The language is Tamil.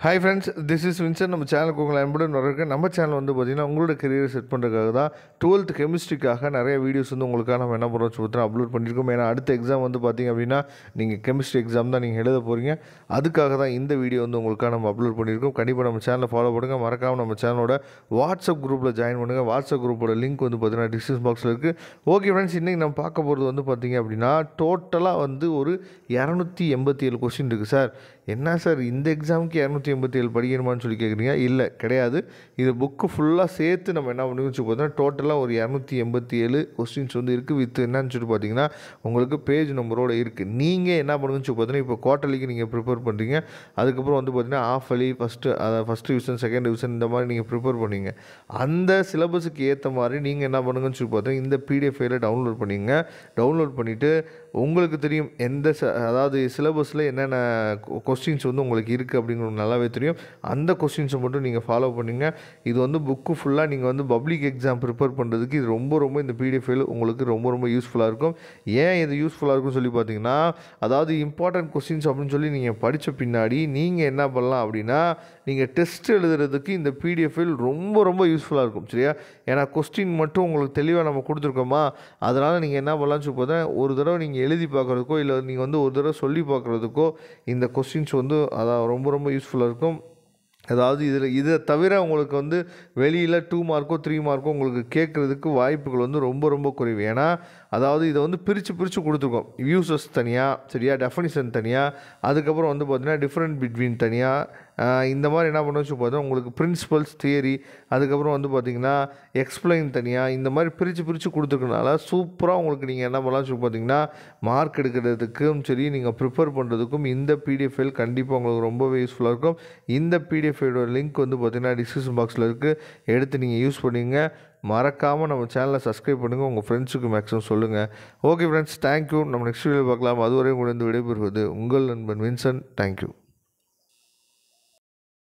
hi friends this is Vinson நம்ம சேனலுக்கு உங்களை அன்புடன் வரவேற்க நம்ம சேனல் வந்து பார்த்திங்கன்னா உங்களோட கெரியரை செட் பண்ணுறதுக்காக தான் டுவெல்த் கெமிஸ்ட்ரிக்காக நிறைய வீடியோஸ் வந்து உங்களுக்காக நம்ம என்ன பண்ணுறோம் சுத்தரம் அப்லோட் பண்ணியிருக்கோம் ஏன்னா அடுத்த எக்ஸாம் வந்து பார்த்திங்க அப்படின்னா நீங்கள் கெமிஸ்ட்ரி எக்ஸாம் தான் நீங்கள் எழுத போகிறீங்க அதுக்காக தான் இந்த வீடியோ வந்து உங்களுக்காக நம்ம அப்லோட் பண்ணியிருக்கோம் கண்டிப்பாக நம்ம சேனலை ஃபாலோ பண்ணுங்கள் மறக்காமல் நம்ம சேனலோட வாட்ஸ்அப் குரூப்பில் ஜாயின் பண்ணுங்கள் வாட்ஸ்அப் குரூப்போட லிங்க் வந்து பார்த்தீங்கன்னா டிஸ்கிரிப்ஷன் பாக்ஸில் இருக்குது ஓகே ஃப்ரெண்ட்ஸ் இன்றைக்கி நம்ம பார்க்க போகிறது வந்து பார்த்திங்க அப்படின்னா டோட்டலாக வந்து ஒரு இரநூத்தி எண்பத்தி ஏழு கொஸ்டின் இருக்குது சார் என்ன சார் இந்த எக்ஸாமுக்கு இரநூத்தி எண்பத்தி ஏழு படிக்கணுமான்னு சொல்லி கேட்குறீங்க இல்லை கிடையாது இது புக்கு ஃபுல்லாக சேர்த்து நம்ம என்ன பண்ணுவோம் வச்சு பார்த்தோன்னா டோட்டலாக ஒரு இரநூத்தி எண்பத்தி ஏழு கொஸ்டின்ஸ் வந்து இருக்குது வித் என்னன்னு சொல்லி பார்த்தீங்கன்னா உங்களுக்கு பேஜ் நம்பரோட இருக்குது நீங்கள் என்ன பண்ணுங்கன்னு சொல்லி பார்த்தீங்கன்னா இப்போ குவார்ட்டர்லிக்கு நீங்கள் ப்ரிப்பேர் பண்ணுறீங்க அதுக்கப்புறம் வந்து பார்த்தீங்கன்னா ஆஃப் அலி ஃபஸ்ட்டு அதை ஃபஸ்ட் டிவிஷன் செகண்ட் டிவிஷன் இந்த மாதிரி நீங்கள் ப்ரிப்பேர் பண்ணீங்க அந்த சிலபஸுக்கு ஏற்ற மாதிரி நீங்கள் என்ன பண்ணுங்கன்னு சொல்லி பார்த்தீங்கன்னா இந்த பிடிஎஃப் ஃபைலை டவுன்லோட் பண்ணிங்க டவுன்லோட் பண்ணிவிட்டு உங்களுக்கு தெரியும் எந்த ச- அதாவது சிலபஸில் என்னென்ன கொஸ்டின்ஸ் வந்து உங்களுக்கு இருக்குது அப்படிங்கிறது நல்லாவே தெரியும் அந்த கொஸ்டின்ஸை மட்டும் நீங்கள் ஃபாலோ பண்ணுங்க இது வந்து புக்கு ஃபுல்லாக நீங்கள் வந்து பப்ளிக் எக்ஸாம் ப்ரிப்பேர் பண்ணுறதுக்கு இது ரொம்ப ரொம்ப இந்த பிடிஎஃப் ஃபைல் உங்களுக்கு ரொம்ப ரொம்ப யூஸ்ஃபுல்லாக இருக்கும் ஏன் இது யூஸ்ஃபுல்லாக இருக்கும்னு சொல்லி பார்த்தீங்கன்னா அதாவது இம்பார்ட்டன்ட் கொஸ்டின்ஸ் அப்படின்னு சொல்லி நீங்கள் படித்த பின்னாடி நீங்கள் என்ன பண்ணலாம் அப்படின்னா நீங்கள் டெஸ்ட் எழுதுறதுக்கு இந்த பிடிஎஃப் ஃபைல் ரொம்ப ரொம்ப யூஸ்ஃபுல்லாக இருக்கும் சரியா ஏன்னா கொஸ்டின் மட்டும் உங்களுக்கு தெளிவாக நம்ம கொடுத்துருக்கோமா அதனால் நீங்கள் என்ன பண்ணலாம்னு சொல்லி பார்த்தா ஒரு தடவை நீங்கள் எழுதி பார்க்குறதுக்கோ இல்லை நீங்கள் வந்து ஒரு தடவை சொல்லி பார்க்குறதுக்கோ இந்த கொஸ்டின்ஸ் வந்து அதான் ரொம்ப ரொம்ப யூஸ்ஃபுல்லாக இருக்கும் அதாவது இதில் இதை தவிர உங்களுக்கு வந்து வெளியில் டூ மார்க்கோ த்ரீ மார்க்கோ உங்களுக்கு கேட்குறதுக்கு வாய்ப்புகள் வந்து ரொம்ப ரொம்ப குறைவு ஏன்னா அதாவது இதை வந்து பிரித்து பிரித்து கொடுத்துருக்கோம் யூசஸ் தனியாக சரியா டெஃபனிஷன் தனியாக அதுக்கப்புறம் வந்து பார்த்தீங்கன்னா டிஃப்ரெண்ட் பிட்வீன் தனியாக இந்த மாதிரி என்ன பண்ண வச்சு பார்த்தா உங்களுக்கு பிரின்சிபல்ஸ் தியரி அதுக்கப்புறம் வந்து பார்த்தீங்கன்னா எக்ஸ்பிளைன் தனியாக இந்த மாதிரி பிரித்து பிரித்து கொடுத்துருக்கனால சூப்பராக உங்களுக்கு நீங்கள் என்ன பண்ணலாம் சொல்லி பார்த்தீங்கன்னா மார்க் எடுக்கிறதுக்கும் சரி நீங்கள் ப்ரிப்பேர் பண்ணுறதுக்கும் இந்த பிடிஎஃப் ஃபைல் கண்டிப்பாக உங்களுக்கு ரொம்பவே யூஸ்ஃபுல்லாக இருக்கும் இந்த பிடிஎஃப் ஃபைலோட லிங்க் வந்து பார்த்தீங்கன்னா டிஸ்கிரிப்ஷன் பாக்ஸில் இருக்குது எடுத்து நீங்கள் யூஸ் பண்ணிங்க மறக்காமல் நம்ம சேனலை சப்ஸ்கிரைப் பண்ணுங்கள் உங்கள் ஃப்ரெண்ட்ஸுக்கு மேக்ஸிமம் சொல்லுங்கள் ஓகே ஃப்ரெண்ட்ஸ் தேங்க்யூ நம்ம நெக்ஸ்ட் வீடியோ பார்க்கலாம் அதுவரை உங்களிருந்து விடைபெறுவது உங்கள் நண்பன் வின்சன் தேங்க்யூ